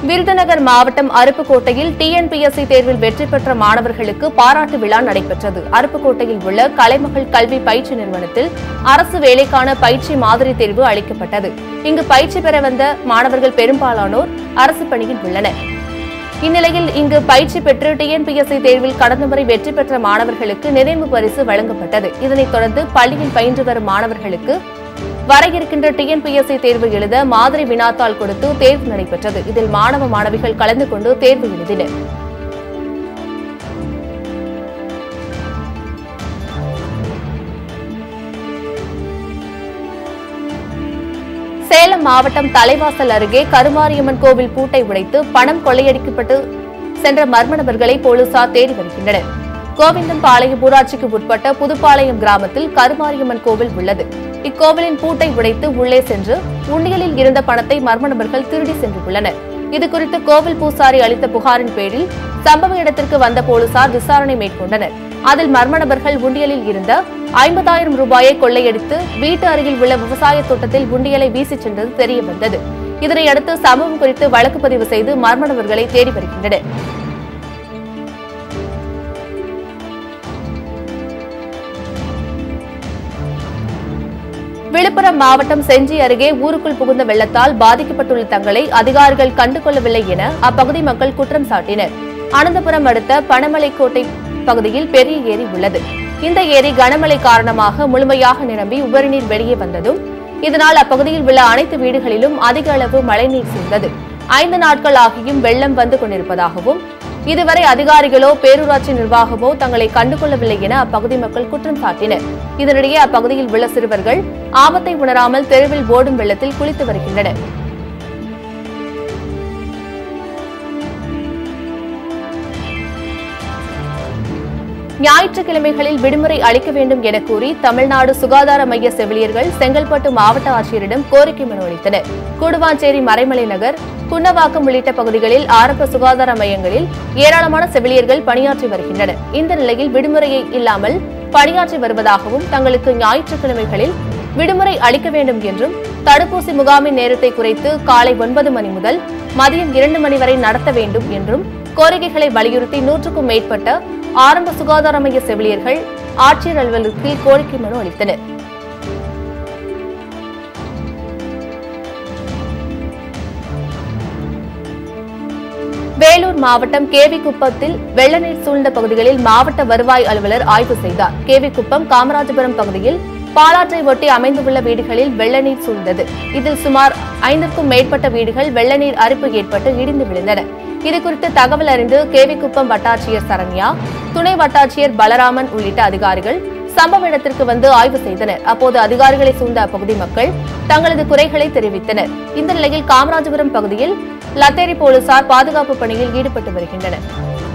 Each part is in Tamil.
விருதுநகர் மாவட்டம் அருப்புக்கோட்டையில் டிஎன்பிஎஸ்சி தேர்வில் வெற்றி பெற்ற மாணவர்களுக்கு பாராட்டு விழா நடைபெற்றது அருப்புக்கோட்டையில் உள்ள கலைமகள் கல்வி பயிற்சி நிறுவனத்தில் அரசு வேலைக்கான பயிற்சி மாதிரி தேர்வு அளிக்கப்பட்டது இங்கு பயிற்சி பெற வந்த மாணவர்கள் பெரும்பாலானோர் அரசு பணியில் உள்ளனர் இந்நிலையில் இங்கு பயிற்சி பெற்று டிஎன்பிஎஸ்சி தேர்வில் கடந்த முறை வெற்றி பெற்ற மாணவர்களுக்கு நினைவு பரிசு வழங்கப்பட்டது இதனைத் தொடர்ந்து பள்ளியில் பயின்று வரும் மாணவர்களுக்கு வர இருக்கின்ற டிஎன்பிஎஸ்சி தேர்வு எழுத மாதிரி வினாத்தாள் கொடுத்து தேர்வு நடைபெற்றது இதில் மாணவ மாணவிகள் கலந்து கொண்டு தேர்வு எழுதினர் சேலம் மாவட்டம் தலைவாசல் அருகே கருமாரியம்மன் கோவில் பூட்டை உடைத்து பணம் கொள்ளையடிக்கப்பட்டு சென்ற மர்ம நபர்களை போலீசார் தேடி வருகின்றனர் கோவிந்தம்பாளையம் ஊராட்சிக்கு உட்பட்ட புதுப்பாளையம் கிராமத்தில் கருமாரியம்மன் கோவில் உள்ளது இக்கோவிலின் பூட்டை உடைத்து உள்ளே சென்று உண்டியலில் இருந்த பணத்தை மர்ம நபர்கள் திருடி சென்றுள்ளனர் இதுகுறித்து கோவில் பூசாரி அளித்த புகாரின் பேரில் சம்பவ இடத்திற்கு வந்த போலீசார் விசாரணை மேற்கொண்டனர் அதில் மர்ம நபர்கள் உண்டியலில் இருந்த ஐம்பதாயிரம் ரூபாயை கொள்ளையடித்து வீட்டு அருகில் உள்ள விவசாய தோட்டத்தில் உண்டியலை வீசிச் சென்றது தெரிய வந்தது இதனையடுத்து சம்பவம் குறித்து வழக்கு பதிவு செய்து மர்ம நபர்களை தேடி வருகின்றனர் விழுப்புரம் மாவட்டம் செஞ்சி அருகே ஊருக்குள் புகுந்த வெள்ளத்தால் பாதிக்கப்பட்டுள்ள தங்களை அதிகாரிகள் கண்டுகொள்ளவில்லை என அப்பகுதி மக்கள் குற்றம் சாட்டினர் அனந்தபுரம் அடுத்த பனமலைக்கோட்டை பகுதியில் பெரிய ஏரி உள்ளது இந்த ஏரி கனமழை காரணமாக முழுமையாக நிரம்பி உபரிநீர் வெளியே வந்ததும் இதனால் அப்பகுதியில் உள்ள அனைத்து வீடுகளிலும் அதிக அளவு மழைநீர் சூழ்ந்தது ஐந்து நாட்கள் ஆகியும் வெள்ளம் வந்து கொண்டிருப்பதாகவும் இதுவரை அதிகாரிகளோ பேரூராட்சி நிர்வாகமோ தங்களை கண்டுகொள்ளவில்லை என அப்பகுதி மக்கள் குற்றம் சாட்டினர் இதனிடையே அப்பகுதியில் உள்ள சிறுவர்கள் ஆபத்தை உணராமல் தெருவில் ஓடும் வெள்ளத்தில் குளித்து வருகின்றனர் ஞாயிற்றுக்கிழமைகளில் விடுமுறை அளிக்க வேண்டும் என கூறி தமிழ்நாடு சுகாதார மைய செவிலியர்கள் செங்கல்பட்டு மாவட்ட ஆட்சியரிடம் கோரிக்கை மனு அளித்தனர் கூடுவாஞ்சேரி மறைமலை நகர் குன்னவாக்கம் உள்ளிட்ட பகுதிகளில் ஆரம்ப சுகாதார மையங்களில் ஏராளமான செவிலியர்கள் பணியாற்றி வருகின்றனர் இந்த நிலையில் விடுமுறையை இல்லாமல் பணியாற்றி வருவதாகவும் தங்களுக்கு ஞாயிற்றுக்கிழமைகளில் விடுமுறை அளிக்க வேண்டும் என்றும் தடுப்பூசி முகாமின் நேரத்தை குறைத்து காலை ஒன்பது மணி முதல் மதியம் இரண்டு மணி வரை நடத்த வேண்டும் என்றும் கோரிக்கைகளை வலியுறுத்தி நூற்றுக்கும் மேற்பட்ட ஆரம்ப சுகாதார மைய செவிலியர்கள் ஆட்சியர் அலுவலகத்தில் கோரிக்கை மனு அளித்தனர் வேலூர் மாவட்டம் கேவிக்குப்பத்தில் வெள்ள நீர் சூழ்ந்த பகுதிகளில் மாவட்ட வருவாய் அலுவலர் ஆய்வு செய்தார் கேவிக்குப்பம் காமராஜபுரம் பகுதியில் பாலாற்றை ஒட்டி அமைந்துள்ள வீடுகளில் வெள்ள நீர் சூழ்ந்தது இதில் சுமார் ஐந்திற்கும் மேற்பட்ட வீடுகள் வெள்ள நீர் அரிப்பு ஏற்பட்டு இடிந்து விழுந்தன இதுகுறித்து தகவல் அறிந்து கேவிக்குப்பம் வட்டாட்சியர் சரண்யா துணை வட்டாட்சியர் பலராமன் உள்ளிட்ட அதிகாரிகள் சம்பவ இடத்திற்கு வந்து ஆய்வு செய்தனர் அப்போது அதிகாரிகளை சூழ்ந்த அப்பகுதி மக்கள் தங்களது குறைகளை தெரிவித்தனர் இந்த நிலையில் காமராஜபுரம் பகுதியில் லத்தேரி போலீசார் பாதுகாப்பு பணியில் ஈடுபட்டு வருகின்றனர்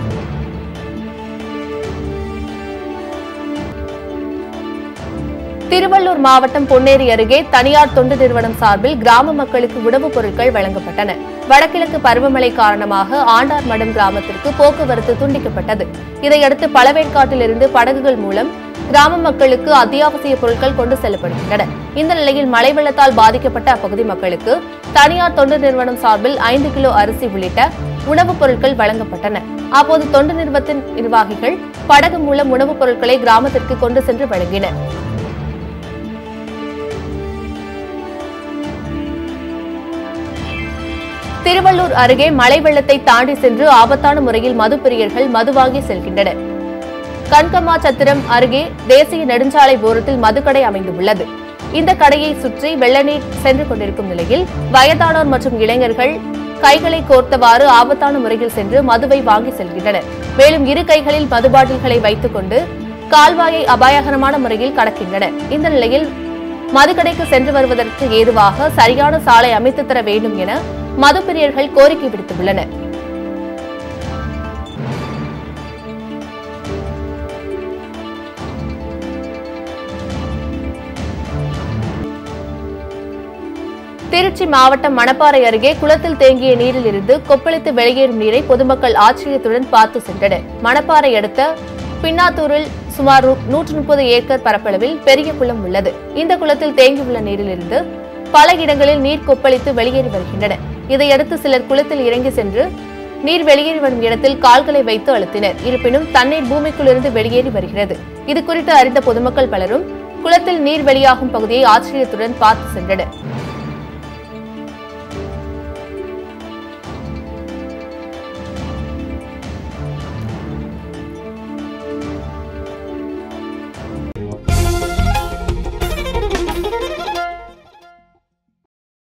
திருவள்ளூர் மாவட்டம் பொன்னேரி அருகே தனியார் தொண்டு நிறுவனம் சார்பில் கிராம மக்களுக்கு உணவுப் பொருட்கள் வழங்கப்பட்டன வடகிழக்கு பருவமழை காரணமாக ஆண்டார் மடம் கிராமத்திற்கு போக்குவரத்து துண்டிக்கப்பட்டது இதையடுத்து பழவேற்காட்டிலிருந்து படகுகள் மூலம் கிராம மக்களுக்கு அத்தியாவசிய பொருட்கள் கொண்டு செல்லப்படுகின்றன இந்த நிலையில் மழை வெள்ளத்தால் பாதிக்கப்பட்ட அப்பகுதி மக்களுக்கு தனியார் தொண்டு நிறுவனம் சார்பில் ஐந்து கிலோ அரிசி உள்ளிட்ட உணவுப் பொருட்கள் வழங்கப்பட்டன அப்போது தொண்டு நிறுவனத்தின் நிர்வாகிகள் படகு மூலம் உணவுப் பொருட்களை கிராமத்திற்கு கொண்டு சென்று வழங்கினர் திருவள்ளூர் அருகே மழை வெள்ளத்தை தாண்டி சென்று ஆபத்தான முறையில் மது பிரியர்கள் மது வாங்கி செல்கின்றனர் கண்கம்மா சத்திரம் அருகே தேசிய நெடுஞ்சாலை ஓரத்தில் மதுக்கடை அமைந்துள்ளது இந்த கடையை சுற்றி வெள்ள நீர் சென்று கொண்டிருக்கும் நிலையில் வயதானோர் மற்றும் இளைஞர்கள் கைகளை கோர்த்தவாறு ஆபத்தான முறையில் சென்று மதுவை வாங்கி செல்கின்றனர் மேலும் இரு கைகளில் மது பாட்டில்களை வைத்துக் கொண்டு கால்வாயை அபாயகரமான முறையில் கடக்கின்றனர் இந்த நிலையில் மதுக்கடைக்கு சென்று வருவதற்கு ஏதுவாக சரியான சாலை அமைத்து தர வேண்டும் என மதுப்பிரியர்கள் கோரிக்கை விடுத்துள்ளனர் திருச்சி மாவட்டம் மணப்பாறை அருகே குளத்தில் தேங்கிய நீரில் இருந்து கொப்பளித்து வெளியேறும் நீரை பொதுமக்கள் ஆச்சரியத்துடன் பார்த்து சென்றனர் மணப்பாறை அடுத்த பின்னாத்தூரில் சுமார் நூற்று முப்பது ஏக்கர் பரப்பளவில் பெரிய குளம் உள்ளது இந்த குளத்தில் தேங்கியுள்ள நீரிலிருந்து பல இடங்களில் நீர் கொப்பளித்து வெளியேறி வருகின்றன இதையடுத்து சிலர் குளத்தில் இறங்கி சென்று நீர் வெளியேறி வரும் இடத்தில் கால்களை வைத்து அழுத்தினர் இருப்பினும் தண்ணீர் பூமிக்குள்ளிருந்து வெளியேறி வருகிறது இது குறித்து அறிந்த பொதுமக்கள் பலரும் குளத்தில் நீர் வெளியாகும் பகுதியை ஆச்சரியத்துடன் பார்த்து சென்றனர்